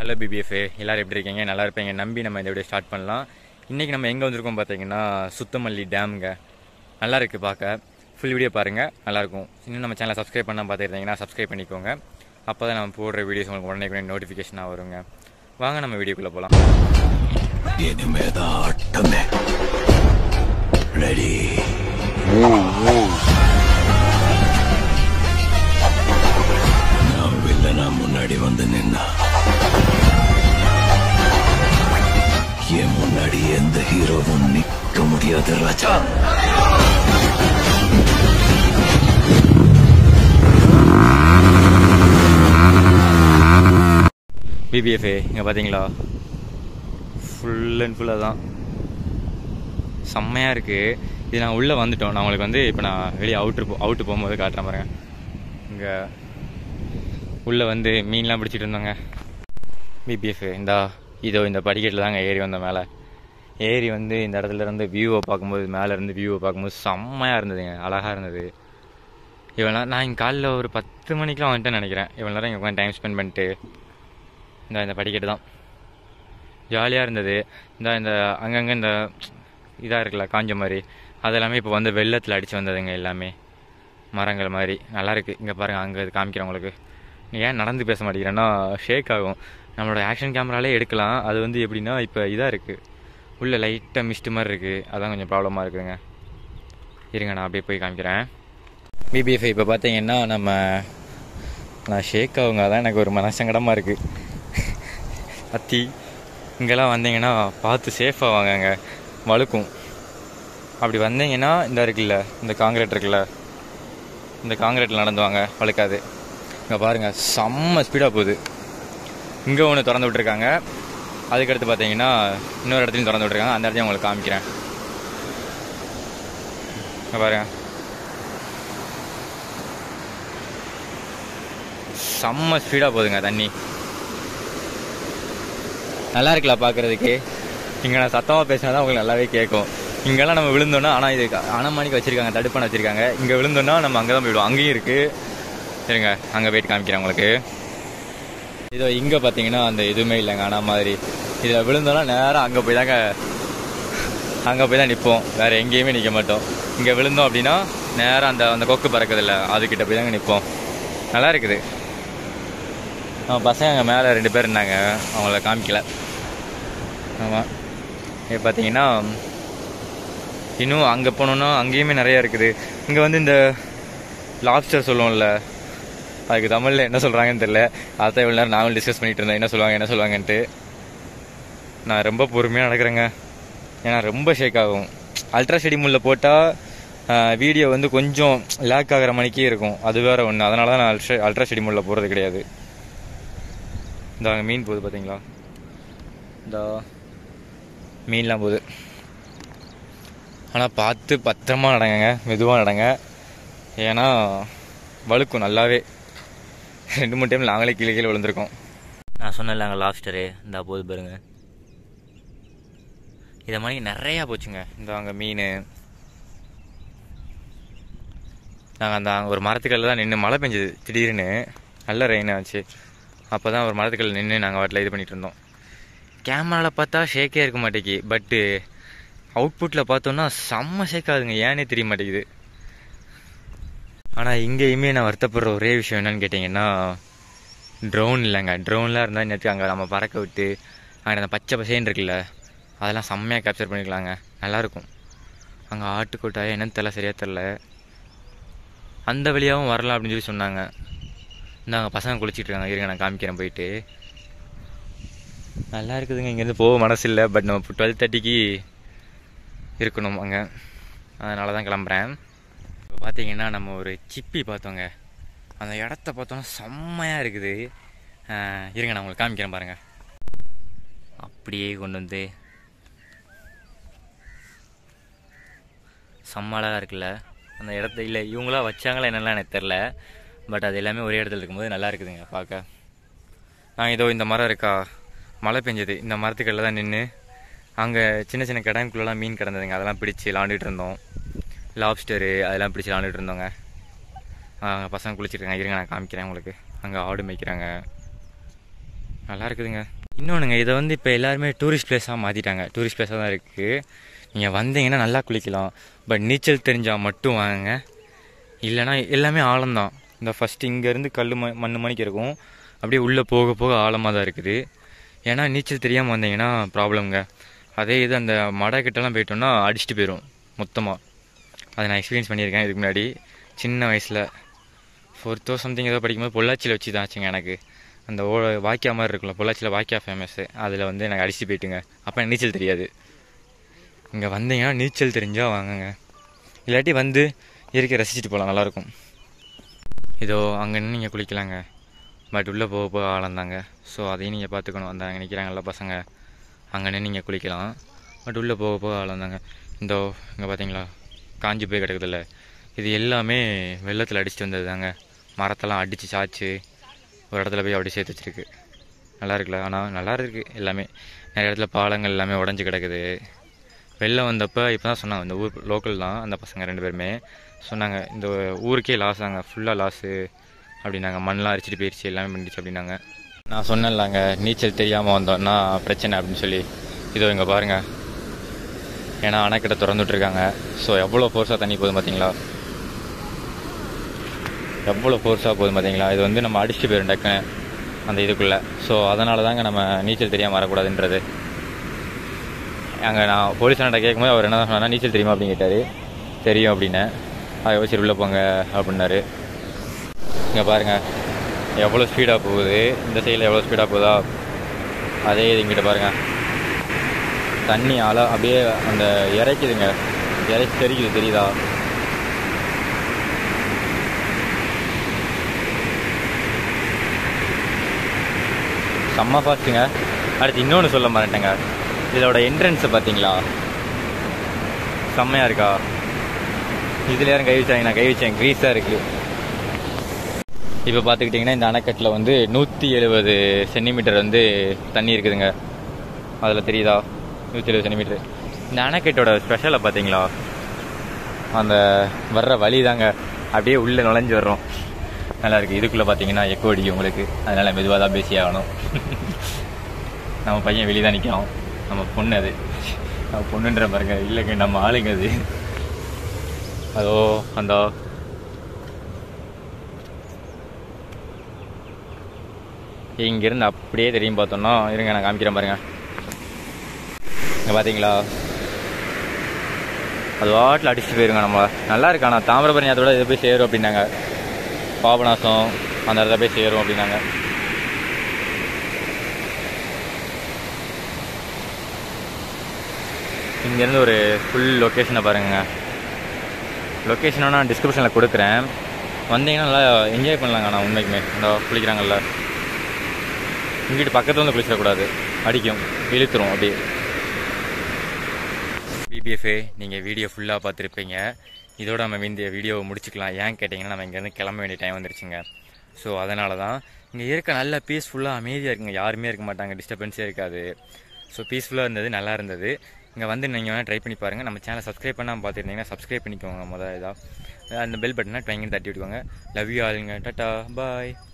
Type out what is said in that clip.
hello PPF எல்லாரும் எப்படி இருக்கீங்க நல்லா இருப்பீங்க நம்பி நம்ம இந்த வீடியோ ஸ்டார்ட் பண்ணலாம் இன்றைக்கி நம்ம எங்கே வந்திருக்கோம் பார்த்தீங்கன்னா சுத்தமல்லி டேமுங்க நல்லா இருக்குது பார்க்க ஃபுல் வீடியோ பாருங்கள் நல்லாயிருக்கும் இன்னும் நம்ம சேனலை சப்ஸ்கிரைப் பண்ணால் பார்த்துருந்தீங்கன்னா சப்ஸ்கிரைப் பண்ணிக்கோங்க அப்போ தான் நம்ம போடுற வீடியோஸ் உங்களுக்கு உடனே உடனே நோட்டிஃபிகேஷனாக வருங்க வாங்க நம்ம வீடியோக்குள்ளே போகலாம் இனிமேதான் ஆட்டமே ரெடி நான் வில்லனா முன்னாடி வந்து நின்னா என் முன்னாடி எந்த ஹீரோவும் நிக்க முடியாது ராஜா பிபிஎஃப் இங்கே பார்த்தீங்களா ஃபுல் அண்ட் ஃபுல்லாக தான் செம்மையாக இருக்குது இது நான் உள்ளே வந்துட்டோம் நான் உங்களுக்கு வந்து இப்போ நான் வெளியே அவுட்ரு போ அவுட்டு போகும்போது காட்டுறேன் பாருங்க இங்கே உள்ளே வந்து மீன்லாம் பிடிச்சிட்டு இருந்தோங்க பிபிஎஃப் இந்தா இதோ இந்த படிக்கட்டில் தாங்க ஏறி வந்தோம் மேலே ஏறி வந்து இந்த இடத்துல இருந்து வியூவை பார்க்கும்போது மேலே இருந்து வியூவை பார்க்கும்போது செம்மையாக இருந்ததுங்க அழகாக இருந்தது இவ்வளோ நேரம் நான் இங்கே காலைல ஒரு பத்து மணிக்கெலாம் வந்துட்டேன்னு நினைக்கிறேன் இவ்வளோ நேரம் இங்கே உட்காந்து டைம் ஸ்பெண்ட் பண்ணிட்டு இந்த இந்த படிக்கட்டு தான் ஜாலியாக இருந்தது இந்த இந்த அங்கங்கே இந்த இதாக இருக்குல்ல காஞ்ச மாதிரி அதெல்லாமே இப்போ வந்து வெள்ளத்தில் அடித்து வந்ததுங்க எல்லாமே மரங்கள் மாதிரி நல்லா இருக்கு இங்கே பாருங்கள் அங்கே இது காமிக்கிறேன் உங்களுக்கு நீ ஏன் நடந்து பேச மாட்டேங்கிறேன்னா ஷேக் ஆகும் நம்மளோட ஆக்ஷன் கேமராலே எடுக்கலாம் அது வந்து எப்படின்னா இப்போ இதாக இருக்குது உள்ளே லைட்டாக மிஸ்ட் மாதிரி இருக்குது அதான் கொஞ்சம் ப்ராப்ளமாக இருக்குதுங்க இருங்க நான் அப்படியே போய் காமிக்கிறேன் பிபிஎஃப் இப்போ பார்த்தீங்கன்னா நம்ம நான் ஷேக் ஆகுங்க அதான் எனக்கு ஒரு மனசங்கடமாக இருக்குது அத்தி இங்கெல்லாம் வந்தீங்கன்னா பார்த்து சேஃபாக வாங்கங்க வழுக்கும் அப்படி வந்தீங்கன்னா இந்த இருக்குல்ல இந்த காங்கிரீட் இருக்குல்ல இந்த காங்கிரீட்டில் நடந்து வாங்க வழுக்காது இங்கே பாருங்கள் செம்ம ஸ்பீடாக போகுது இங்கே ஒன்று திறந்து விட்ருக்காங்க அதுக்கடுத்து பார்த்தீங்கன்னா இன்னொரு இடத்துலையும் திறந்து விட்ருக்காங்க அந்த இடத்தையும் உங்களுக்கு காமிக்கிறேன் இங்கே பாருங்க செம்ம ஸ்பீடாக போகுதுங்க தண்ணி நல்லா இருக்குல்ல பார்க்குறதுக்கு இங்கே நான் சத்தமாக பேசினா தான் உங்களுக்கு நல்லாவே கேட்கும் இங்கெல்லாம் நம்ம விழுந்தோன்னா ஆனால் இது அணமானிக்கு வச்சுருக்காங்க தடுப்பணை வச்சுருக்காங்க இங்கே விழுந்தோன்னா நம்ம அங்கே தான் போயிடுவோம் அங்கேயும் இருக்குது சரிங்க அங்கே போயிட்டு காமிக்கிறேன் உங்களுக்கு இதோ இங்கே பார்த்தீங்கன்னா அந்த எதுவுமே இல்லைங்க அணா மாதிரி இதில் விழுந்தோன்னா நேராக அங்கே போய் தாங்க அங்கே போய் தான் நிற்போம் வேறு எங்கேயுமே நிற்க மாட்டோம் இங்கே விழுந்தோம் அப்படின்னா நேராக அந்த அந்த கொக்கு பறக்குதில்ல அதுக்கிட்ட போய் தாங்க நிற்போம் நல்லா இருக்குது ஆ பசங்க அங்கே மேலே ரெண்டு பேர் இருந்தாங்க அவங்கள காமிக்கல ஆமாம் இப்போ பார்த்தீங்கன்னா இன்னும் அங்கே போனோன்னா அங்கேயுமே நிறையா இருக்குது இங்கே வந்து இந்த லாப்ஸ்டர் சொல்லுவோம்ல அதுக்கு தமிழில் என்ன சொல்கிறாங்கன்னு தெரில அதான் இவ்வளோ நேரம் நாங்களும் டிஸ்கஸ் பண்ணிட்டு இருந்தேன் என்ன சொல்லுவாங்க என்ன சொல்லுவாங்கன்ட்டு நான் ரொம்ப பொறுமையாக நடக்கிறேங்க ஏன்னா ரொம்ப ஷேக் ஆகும் அல்ட்ரா ஷெடிமூலில் போட்டால் வீடியோ வந்து கொஞ்சம் லேக் ஆகிற மணிக்கே இருக்கும் அது வேற ஒன்று அதனால தான் நான் அல்ட்ரா அல்ட்ரா ஷெடிமூலில் போகிறது கிடையாது இந்த அங்கே மீன் போகுது பார்த்தீங்களா இந்த மீன்லாம் போகுது ஆனால் பார்த்து பத்திரமா நடங்க மெதுவாக நடங்க ஏன்னா வழுக்கும் நல்லாவே ரெண்டு மூணு டைம் நாங்களே கீழே கீழே விழுந்திருக்கோம் நான் சொன்னல அங்கே லாஸ்டரு இந்த போது பாருங்க இதை மாதிரி நிறையா போச்சுங்க இந்த அங்கே மீன் நாங்கள் அந்த ஒரு மரத்துக்கல்ல தான் நின்று மழை பெஞ்சது திடீர்னு நல்ல ரெயின் ஆச்சு அப்போ தான் ஒரு மரத்துக்கல் நின்று நாங்கள் வாட்டில் இது பண்ணிகிட்டு இருந்தோம் கேமராவில் பார்த்தா ஷேக்கே இருக்க மாட்டேங்கி பட்டு அவுட்புட்டில் பார்த்தோன்னா செம்ம ஷேக் ஆகுதுங்க ஏன்னே தெரிய மாட்டேங்குது ஆனால் இங்கேயுமே நான் வருத்தப்படுற ஒரே விஷயம் என்னன்னு கேட்டிங்கன்னா ட்ரோன் இல்லைங்க ட்ரோன்லாம் இருந்தால் நேற்று அங்கே நம்ம பறக்க விட்டு அங்கே அந்த பச்சை பசேன்னு இருக்குல்ல அதெல்லாம் செம்மையாக கேப்சர் பண்ணிக்கலாங்க நல்லாயிருக்கும் அங்கே ஆட்டுக்கோட்டாயா என்னன்னு தெரில சரியாக தெரில அந்த வழியாகவும் வரலாம் அப்படின்னு சொல்லி சொன்னாங்க இந்தாங்க பசங்க குளிச்சிட்டு இருக்காங்க இருங்க நான் காமிக்கிறேன் போயிட்டு நல்லா இருக்குதுங்க இங்கேருந்து போக மனசு இல்லை பட் நம்ம டுவெல் தேர்ட்டிக்கு இருக்கணும் அங்கே அதனால தான் கிளம்புறேன் இப்போ பார்த்தீங்கன்னா நம்ம ஒரு சிப்பி பார்த்தோங்க அந்த இடத்த பார்த்தோன்னா செம்மையாக இருக்குது ஆஹ் இருங்க நான் உங்களுக்கு காமிக்கிறேன் பாருங்கள் அப்படியே கொண்டு வந்து செம்ம அழகாக இருக்குல்ல அந்த இடத்த இல்லை இவங்களா வச்சாங்களா என்னெல்லாம் எனக்கு தெரில பட் அது எல்லாமே ஒரே இடத்துல இருக்கும்போது நல்லா இருக்குதுங்க பார்க்க நான் இதோ இந்த மரம் இருக்கா மழை பெஞ்சது இந்த மரத்துக்கல்ல தான் நின்று அங்கே சின்ன சின்ன கிடங்குக்குள்ளலாம் மீன் கிடந்ததுங்க அதெல்லாம் பிடிச்சி விளாண்டுட்டு இருந்தோம் லாப்ஸ்டரு அதெல்லாம் பிடிச்சி விளாண்டுட்டு இருந்தோங்க அங்கே பசங்க குளிச்சிருக்காங்க இருங்க நான் காமிக்கிறேன் உங்களுக்கு அங்கே ஆடு மேய்க்கிறாங்க நல்லா இருக்குதுங்க இன்னொன்றுங்க இதை வந்து இப்போ எல்லாருமே டூரிஸ்ட் பிளேஸாக மாற்றிட்டாங்க டூரிஸ்ட் பிளேஸாக தான் இருக்குது நீங்கள் வந்தீங்கன்னா நல்லா குளிக்கலாம் பட் நீச்சல் தெரிஞ்சால் மட்டும் வாங்க இல்லைன்னா எல்லாமே ஆழம்தான் இந்த ஃபஸ்ட்டு இங்கேருந்து கல் ம மண் மணிக்கு இருக்கும் அப்படியே உள்ளே போக போக ஆழமாக தான் இருக்குது ஏன்னா நீச்சல் தெரியாமல் வந்தீங்கன்னா ப்ராப்ளம்ங்க அதே இது அந்த மடை கிட்டலாம் போயிட்டோம்னா அடிச்சுட்டு போயிடும் மொத்தமாக அதை நான் எக்ஸ்பீரியன்ஸ் பண்ணியிருக்கேன் இதுக்கு முன்னாடி சின்ன வயசில் ஃபோர்த்தோ சம்திங் ஏதோ படிக்கும்போது பொள்ளாச்சியில் வச்சு தான் ஆச்சுங்க எனக்கு அந்த ஓ வாக்கியா மாதிரி இருக்குல்ல பொள்ளாச்சியில் வாக்கியா ஃபேமஸ்ஸு அதில் வந்து எனக்கு அடிச்சுட்டு போயிட்டுங்க அப்போ எனக்கு நீச்சல் தெரியாது இங்கே வந்தீங்கன்னா நீச்சல் தெரிஞ்சால் வாங்குங்க இல்லாட்டி வந்து இயற்கை ரசிச்சுட்டு போகலாம் நல்லாயிருக்கும் இதோ அங்கே நின்று நீங்கள் குளிக்கலாங்க பட் உள்ளே போக போக ஆழந்தாங்க ஸோ அதையும் நீங்கள் பார்த்துக்கணும் அந்த அங்கே நிற்கிறாங்கல்ல பசங்க அங்கே நின்று நீங்கள் குளிக்கலாம் பட் உள்ளே போக போக ஆழந்தாங்க இந்த இங்கே பார்த்தீங்களா காஞ்சி போய் கிடக்குதுல்ல இது எல்லாமே வெள்ளத்தில் அடிச்சுட்டு வந்தது தாங்க மரத்தெல்லாம் அடித்து சாய்ச்சி ஒரு இடத்துல போய் அப்படியே சேர்த்து வச்சிருக்கு நல்லா இருக்குல்ல ஆனால் நல்லா இருக்கு எல்லாமே நிறைய இடத்துல பாலங்கள் எல்லாமே உடஞ்சி கிடக்குது வெள்ளம் வந்தப்போ இப்போ தான் சொன்னாங்க இந்த ஊர் லோக்கல் தான் அந்த பசங்க ரெண்டு பேருமே சொன்னாங்க இந்த ஊருக்கே லாஸ் ஆங்க ஃபுல்லாக லாஸு அப்படின்னாங்க மண்ணெலாம் அரிச்சிட்டு போயிடுச்சு எல்லாமே பண்ணிடுச்சு அப்படின்னாங்க நான் சொன்னேன்லாங்க நீச்சல் தெரியாமல் வந்தோம்னா பிரச்சனை அப்படின்னு சொல்லி இதோ இங்கே பாருங்கள் ஏன்னா அணைக்கிட்ட திறந்து விட்ருக்காங்க ஸோ எவ்வளோ ஃபோர்ஸாக தண்ணி போகுது பார்த்தீங்களா எவ்வளோ ஃபோர்ஸாக போகுது பார்த்தீங்களா இது வந்து நம்ம அடிச்சுட்டு போயிடும் டக்குன்னு அந்த இதுக்குள்ளே ஸோ அதனால தாங்க நம்ம நீச்சல் தெரியாமல் வரக்கூடாதுன்றது அங்கே நான் போலீஸ் அண்ணா கேட்கும்போது அவர் என்ன சொன்னார் நீச்சல் தெரியுமா அப்படின்னு கேட்டார் தெரியும் அப்படின்னேன் அதை வச்சு உள்ளே போங்க அப்படின்னாரு இங்கே பாருங்கள் எவ்வளோ ஸ்பீடாக போகுது இந்த சைடில் எவ்வளோ ஸ்பீடாக போகுதா அதே இது இங்கிட்ட பாருங்கள் தண்ணி அல அப்படியே அந்த இறைக்குதுங்க இறைச்சி தெரிக்குது தெரியுதா செம்ம ஃபாஸ்ட்டுங்க அடுத்து இன்னொன்று சொல்ல மாட்டேங்க இதோட என்ட்ரன்ஸை பார்த்தீங்களா செம்மையாக இருக்கா இதில் யாரும் கை வச்சாங்க நான் கை வச்சேன் க்ரீஸாக இருக்குது இப்போ பார்த்துக்கிட்டிங்கன்னா இந்த அணைக்கட்டில் வந்து நூற்றி எழுபது சென்டிமீட்டர் வந்து தண்ணி இருக்குதுங்க அதில் தெரியுதா நூற்றி எழுபது சென்டிமீட்டர் இந்த அணைக்கட்டோட ஸ்பெஷலை பார்த்தீங்களா அந்த வர்ற வழி தாங்க அப்படியே உள்ளே நுழைஞ்சு வர்றோம் நல்லா இருக்குது இதுக்குள்ளே பார்த்தீங்கன்னா எக்கோ அடிக்கும் உங்களுக்கு அதனால் மெதுவாக தான் பேசி ஆகணும் நம்ம பையன் வெளியே தான் நிற்கிறோம் நம்ம பொண்ணு அது நம்ம பொண்ணுன்ற பாருங்க இல்லைங்க நம்ம ஆளுங்க அது அதோ அந்த இங்கேருந்து அப்படியே தெரியும் பார்த்தோம்னா இருங்க நான் காமிக்கிறேன் பாருங்க இங்கே பார்த்தீங்களா அது வாட்டில் அடிச்சுட்டு போயிருங்க நம்ம நல்லா இருக்கு ஆனால் தாமிரபரணி அதோட இது போய் சேரும் அப்படின்னாங்க பாபநாசம் அந்த இடத்துல போய் சேரும் அப்படின்னாங்க இங்கேருந்து ஒரு ஃபுல் லொக்கேஷனை பாருங்க லொக்கேஷனை நான் டிஸ்கிரிப்ஷனில் கொடுக்குறேன் வந்தீங்கன்னா நல்லா என்ஜாய் பண்ணலாங்க நான் உண்மைக்குமே இந்த குளிக்கிறாங்கல்ல இங்கிட்டு பக்கத்தில் வந்து குளிச்சிடக்கூடாது அடிக்கும் இழுத்துரும் அப்படியே பிபிஎஃப்ஏ நீங்கள் வீடியோ ஃபுல்லாக பார்த்துருப்பீங்க இதோட நம்ம இந்த வீடியோவை முடிச்சுக்கலாம் ஏன் கேட்டிங்கன்னா நம்ம இங்கேருந்து கிளம்ப வேண்டிய டைம் வந்துருச்சுங்க ஸோ அதனால தான் இங்கே இருக்க நல்ல பீஸ்ஃபுல்லாக அமைதியாக இருக்குங்க யாருமே இருக்க மாட்டாங்க டிஸ்டர்பன்ஸே இருக்காது ஸோ பீஸ்ஃபுல்லாக இருந்தது நல்லா இருந்தது இங்கே வந்து நீங்கள் வேணால் ட்ரை பண்ணி பாருங்கள் நம்ம சேனலை சப்ஸ்கிரைப் பண்ணாமல் பார்த்துருந்தீங்கன்னா சப்ஸ்கிரைப் பண்ணிக்கோங்க முதல் இதாக அந்த பெல் பட்டனை ட்வைங்க தட்டி விட்டுக்கோங்க லவ் யூ ஆளுங்க டாட்டா பாய்